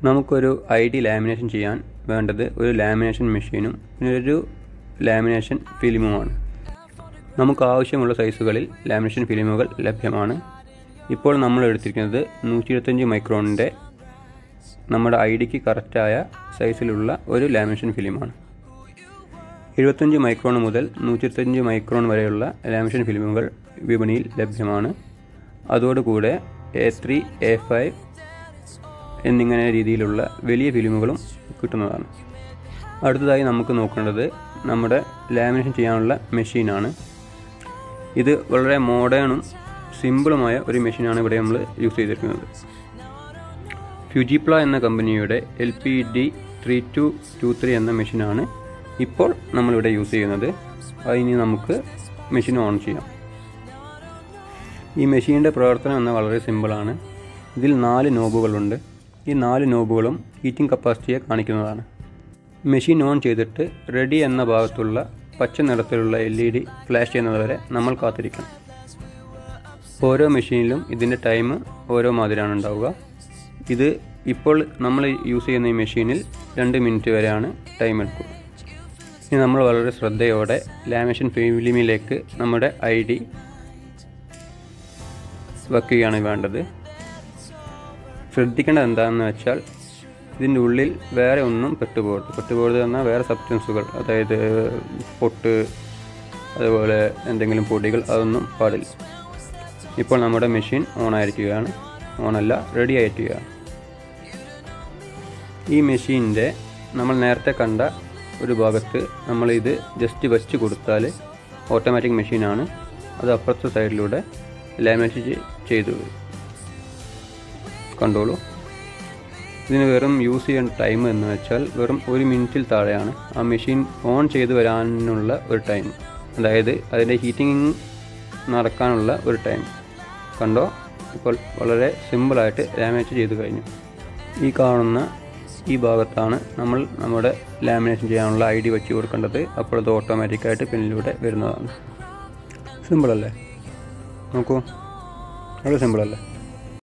നമുക്കൊരു I D lamination ചെയ്യാൻ വേണ്ടത് ഒരു ലാമിനേഷൻ മെഷീനും പിന്നെ ഒരു ലാമിനേഷൻ ഫിലിമുമാണ് നമുക്ക് ആവശ്യമുള്ള സൈസുകളിൽ ലാമിനേഷൻ ഫിലിമുകൾ ലഭ്യമാണ് ഇപ്പോൾ നമ്മൾ എടുത്തിരിക്കുന്നത് നൂറ്റി ഇരുപത്തഞ്ച് മൈക്രോണിൻ്റെ നമ്മുടെ ഐ ഡിക്ക് കറക്റ്റായ സൈസിലുള്ള ഒരു ലാമിനേഷൻ ഫിലിമാണ് എഴുപത്തഞ്ച് മൈക്രോൺ മുതൽ നൂറ്റി ഇരുപത്തഞ്ച് മൈക്രോൺ വരെയുള്ള ലാമിനേഷൻ ഫിലിമുകൾ വിപണിയിൽ ലഭ്യമാണ് അതോടുകൂടെ എ ത്രീ എ ഫൈവ് എന്നിങ്ങനെ രീതിയിലുള്ള വലിയ ഫിലിമുകളും കിട്ടുന്നതാണ് അടുത്തതായി നമുക്ക് നോക്കേണ്ടത് നമ്മുടെ ലാമിനേഷൻ ചെയ്യാനുള്ള മെഷീനാണ് ഇത് വളരെ മോഡേണും സിമ്പിളുമായ ഒരു മെഷീനാണ് ഇവിടെ നമ്മൾ യൂസ് ചെയ്തിരിക്കുന്നത് ഫ്യൂജിപ്ല എന്ന കമ്പനിയുടെ L P D three two two three എന്ന മെഷീനാണ് ഇപ്പോൾ നമ്മളിവിടെ യൂസ് ചെയ്യുന്നത് അതിന് നമുക്ക് മെഷീൻ ഓൺ ചെയ്യാം ഈ മെഷീൻ്റെ പ്രവർത്തനം എന്ന വളരെ സിമ്പിളാണ് ഇതിൽ നാല് നോബുകളുണ്ട് ഈ നാല് നോബുകളും ഹീറ്റിംഗ് കപ്പാസിറ്റിയെ കാണിക്കുന്നതാണ് മെഷീൻ ഓൺ ചെയ്തിട്ട് റെഡി എന്ന ഭാഗത്തുള്ള പച്ച നിറത്തിലുള്ള എൽ ഇ ഡി ഫ്ലാഷ് ചെയ്യുന്നതുവരെ നമ്മൾ കാത്തിരിക്കണം ഓരോ മെഷീനിലും ഇതിൻ്റെ ടൈം ഓരോ മാതിരിയാണ് ഉണ്ടാവുക ഇത് ഇപ്പോൾ നമ്മൾ യൂസ് ചെയ്യുന്ന ഈ മെഷീനിൽ രണ്ട് മിനിറ്റ് വരെയാണ് ടൈം എടുക്കുക ഇനി നമ്മൾ വളരെ ശ്രദ്ധയോടെ ലാമിനേഷൻ ഫിലിമിലേക്ക് നമ്മുടെ ഐ ഡി വെക്കുകയാണ് വേണ്ടത് ശ്രദ്ധിക്കേണ്ടത് എന്താണെന്ന് വെച്ചാൽ ഇതിൻ്റെ ഉള്ളിൽ വേറെ ഒന്നും പെട്ടുപോകരുത് പെട്ടുപോകരുത് എന്നാൽ വേറെ സബ്സ്റ്റൻസുകൾ അതായത് പൊട്ട് അതുപോലെ എന്തെങ്കിലും പൊടികൾ അതൊന്നും പാടില്ല ഇപ്പോൾ നമ്മുടെ മെഷീൻ ഓൺ ആയിരിക്കുകയാണ് ഓണല്ല റെഡി ആയിരിക്കുകയാണ് ഈ മെഷീൻ്റെ നമ്മൾ നേരത്തെ കണ്ട ഒരു ഭാഗത്ത് നമ്മൾ ഇത് ജസ്റ്റ് വെച്ച് കൊടുത്താൽ ഓട്ടോമാറ്റിക് മെഷീനാണ് അത് അപ്പുറത്തെ സൈഡിലൂടെ ലാമിനേറ്റ് ചെയ്തു കണ്ടോളൂ ഇതിന് വെറും യൂസ് ചെയ്യേണ്ട ടൈം എന്ന് വെച്ചാൽ വെറും ഒരു മിനിറ്റിൽ താഴെയാണ് ആ മെഷീൻ ഓൺ ചെയ്ത് വരാനുള്ള ഒരു ടൈം അതായത് അതിൻ്റെ ഹീറ്റിംഗ് നടക്കാനുള്ള ഒരു ടൈം കണ്ടോ ഇപ്പോൾ വളരെ സിമ്പിളായിട്ട് ലാമിനേറ്റ് ചെയ്ത് കഴിഞ്ഞു ഈ കാണുന്ന ഈ ഭാഗത്താണ് നമ്മൾ നമ്മുടെ ലാമിനേഷൻ ചെയ്യാനുള്ള ഐ ഡി വെച്ച് കൊടുക്കേണ്ടത് അപ്പോൾ അത് ഓട്ടോമാറ്റിക്കായിട്ട് പിന്നിലൂടെ വരുന്നതാണ് സിമ്പിളല്ലേ നോക്കൂ വളരെ സിമ്പിളല്ലേ